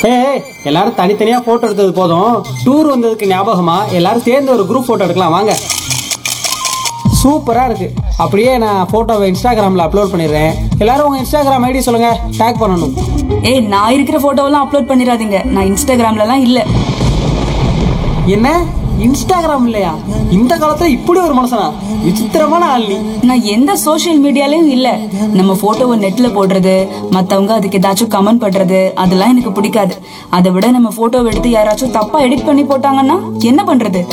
ஏய் எல்லாரும் தனித்தனியா போட்டோ எடுத்தது போதும் டூர் வந்ததுக்கு ஞாபகமா எல்லாரும் சேர்ந்து ஒரு குரூப் போட்டோ எடுக்கலாம் வாங்க சூப்பரா இருக்கு அப்படியே நான் போட்டோவை இன்ஸ்டாகிராம்ல அப்லோட் பண்ணிடுறேன் எல்லாரும் உங்க இன்ஸ்டாகிராம் ஐடி சொல்லுங்க டேக் பண்ணணும் ஏய் நான் இருக்கிற போட்டோவெல்லாம் அப்லோட் பண்ணிடாதீங்க நான் இன்ஸ்டாகிராம்லலாம் இல்ல என்ன இன்ஸ்டாகிராம் இல்லையா இந்த காலத்துல இப்படி ஒரு மனுஷனா விசித்திரமான ஆள் நீ நான் எந்த சோஷியல் மீடியாலயும் இல்ல நம்ம போட்டோவை நெட்ல போடுறது மத்தவங்க அதுக்கு ஏதாச்சும் கமெண்ட் பண்றது அதெல்லாம் எனக்கு பிடிக்காது அதை விட நம்ம போட்டோவை எடுத்து யாராச்சும் தப்பா எடிட் பண்ணி போட்டாங்கன்னா என்ன பண்றது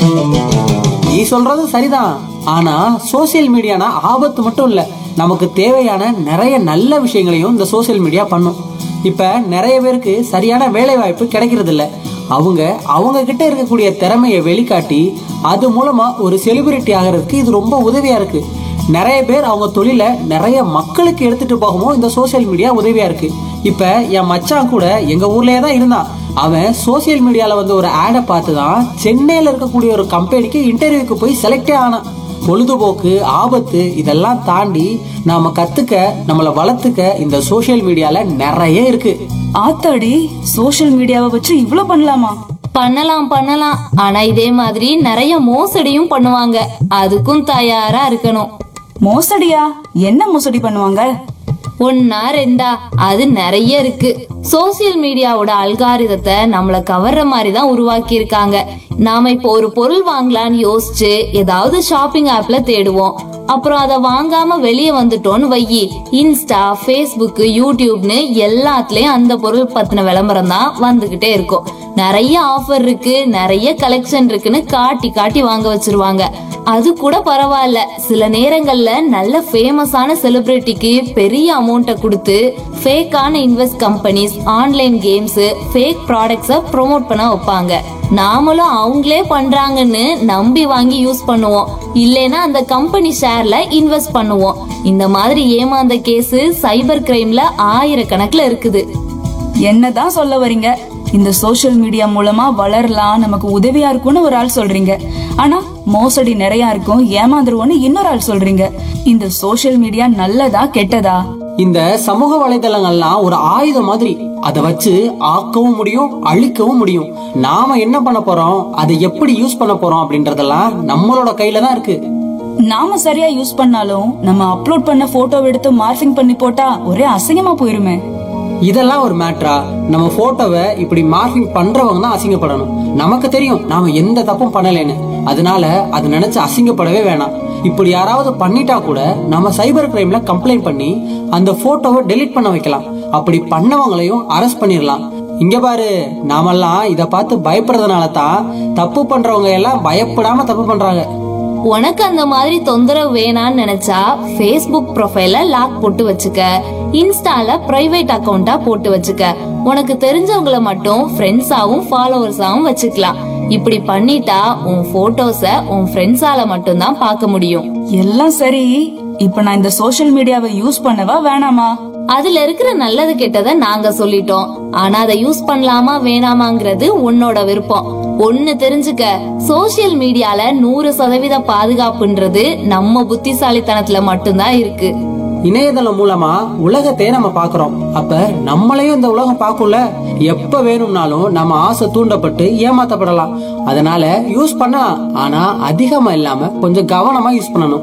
நீ சொல்றது சரிதான் ஆனா சோசியல் மீடியானா ஆபத்து மட்டும் இல்ல நமக்கு தேவையான நிறைய நல்ல விஷயங்களையும் இந்த சோசியல் மீடியா பண்ணும் இப்ப நிறைய பேருக்கு சரியான வேலை வாய்ப்பு கிடைக்கிறது இல்ல அவங்க அவங்க கிட்ட இருக்கக்கூடிய திறமையை வெளிக்காட்டி அது மூலமா ஒரு செலிபிரிட்டி ஆகிறதுக்கு இது ரொம்ப உதவியா இருக்கு நிறைய பேர் அவங்க தொழில நிறைய மக்களுக்கு எடுத்துட்டு போகவும் இந்த சோசியல் மீடியா உதவியா இருக்கு இப்ப என் மச்சான் கூட எங்க ஊர்லயே தான் இருந்தான் அவன் சோசியல் மீடியால வந்து ஒரு ஆடை பார்த்து தான் சென்னையில இருக்கக்கூடிய ஒரு கம்பெனிக்கு இன்டர்வியூக்கு போய் செலக்டே ஆனான் பொழுதுபோக்கு ஆபத்து இதெல்லாம் தாண்டி நாம கத்துக்க நம்மளை வளர்த்துக்க இந்த சோசியல் மீடியால நிறைய இருக்கு ஆத்தாடி சோஷியல் மீடியாவை வச்சு இவ்ளோ பண்ணலாமா பண்ணலாம் பண்ணலாம் ஆனா இதே மாதிரி நிறைய மோசடியும் பண்ணுவாங்க அதுக்கும் தயாரா இருக்கணும் மோசடியா என்ன மோசடி பண்ணுவாங்க ஒன்னா ரெண்டா அது நிறைய இருக்கு சோசியல் மீடியாவோட அல்காரிதத்தை நம்மள கவர்ற மாதிரி தான் உருவாக்கி இருக்காங்க நாம இப்போ ஒரு பொருள் வாங்கலாம்னு யோசிச்சு ஏதாவது ஷாப்பிங் ஆப்ல தேடுவோம் அப்புறம் அதை வாங்காம வெளியே வந்துட்டோம்னு வையி இன்ஸ்டா ஃபேஸ்புக் யூடியூப்னு எல்லாத்துலயும் அந்த பொருள் பத்தின விளம்பரம் தான் வந்துகிட்டே இருக்கும் நிறைய ஆஃபர் இருக்கு நிறைய கலெக்ஷன் இருக்குன்னு காட்டி காட்டி வாங்க வச்சிருவாங்க அது கூட பரவாயில்ல சில நேரங்கள்ல நல்ல ஃபேமஸான செலிபிரிட்டிக்கு பெரிய அமௌண்ட்டை கொடுத்து ஃபேக்கான invest companies online games fake ப்ராடக்ட்ஸை ப்ரோமோட் பண்ண வைப்பாங்க நாமளும் அவங்களே பண்றாங்கன்னு நம்பி வாங்கி யூஸ் பண்ணுவோம் இல்லைன்னா அந்த கம்பெனி ஷேர்ல இன்வெஸ்ட் பண்ணுவோம் இந்த மாதிரி ஏமாந்த கேஸ் சைபர் கிரைம்ல ஆயிரக்கணக்குல இருக்குது என்னதான் சொல்ல வர்றீங்க இந்த சோஷியல் மீடியா மூலமா வளரலாம் நமக்கு உதவியா இருக்கும்னு ஒரு ஆள் சொல்றீங்க ஆனா மோசடி நிறைய இருக்கும் ஏமாந்துருவோம்னு இன்னொரு ஆள் சொல்றீங்க இந்த சோஷியல் மீடியா நல்லதா கெட்டதா இந்த சமூக வலைதளங்கள்லாம் ஒரு ஆயுதம் மாதிரி அதை வச்சு ஆக்கவும் முடியும் அழிக்கவும் முடியும் நாம என்ன பண்ண போறோம் அதை எப்படி யூஸ் பண்ண போறோம் அப்படின்றதெல்லாம் நம்மளோட கையில தான் இருக்கு நாம சரியா யூஸ் பண்ணாலும் நம்ம அப்லோட் பண்ண போட்டோ எடுத்து மார்ஃபிங் பண்ணி போட்டா ஒரே அசிங்கமா போயிருமே இதெல்லாம் ஒரு மேட்ரா நம்ம போட்டோவை இப்படி மார்க்கிங் பண்றவங்க தான் அசிங்கப்படணும் நமக்கு தெரியும் நாம எந்த தப்பும் பண்ணலைன்னு அதனால அது நினைச்சு அசிங்கப்படவே வேணாம் இப்படி யாராவது பண்ணிட்டா கூட நம்ம சைபர் கிரைம்ல கம்ப்ளைண்ட் பண்ணி அந்த போட்டோவை டெலீட் பண்ண வைக்கலாம் அப்படி பண்ணவங்களையும் அரெஸ்ட் பண்ணிடலாம் இங்க பாரு நாமெல்லாம் இத பார்த்து பயப்படுறதுனால தான் தப்பு பண்றவங்க எல்லாம் பயப்படாம தப்பு பண்றாங்க உனக்கு அந்த மாதிரி தொந்தரவு வேணான்னு நினைச்சா ஃபேஸ்புக் ப்ரொஃபைல லாக் போட்டு வச்சுக்க இன்ஸ்டால பிரைவேட் அக்கவுண்டா போட்டு வச்சுக்க உனக்கு தெரிஞ்சவங்கள மட்டும் ஃப்ரெண்ட்ஸாவும் ஃபாலோவர்ஸாவும் வச்சுக்கலாம் இப்படி பண்ணிட்டா உன் போட்டோஸ உன் ஃப்ரெண்ட்ஸால மட்டும்தான் பார்க்க முடியும் எல்லாம் சரி இப்ப நான் இந்த சோஷியல் மீடியாவை யூஸ் பண்ணவா வேணாமா அதுல இருக்கிற நல்லது கெட்டதை நாங்க சொல்லிட்டோம் ஆனா அதை யூஸ் பண்ணலாமா வேணாமாங்கிறது உன்னோட விருப்பம் ஒண்ணு தெரிஞ்சுக்க சோசியல் மீடியால நூறு சதவீத பாதுகாப்புன்றது நம்ம புத்திசாலித்தனத்துல மட்டும்தான் இருக்கு இணையதளம் மூலமா உலகத்தையே நம்ம பாக்குறோம் அப்ப நம்மளையும் இந்த உலகம் பார்க்கும்ல எப்ப வேணும்னாலும் நம்ம ஆசை தூண்டப்பட்டு ஏமாத்தப்படலாம் அதனால யூஸ் பண்ணலாம் ஆனா அதிகமா இல்லாம கொஞ்சம் கவனமா யூஸ் பண்ணணும்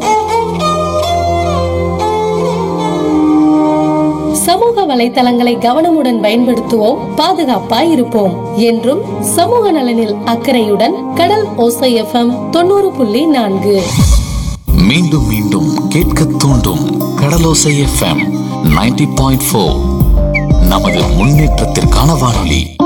சமூக வலைத்தளங்களை கவனமுடன் பயன்படுத்துவோம் பாதுகாப்பாய் இருப்போம் என்றும் சமூக நலனில் அக்கறையுடன் கடல் ஓசை எஃப்எம் தொண்ணூறு புள்ளி நான்கு மீண்டும் மீண்டும் கேட்க தூண்டும் Kadalosai FM ninety point four நமது முன்னேற்றத்திற்கான வானொலி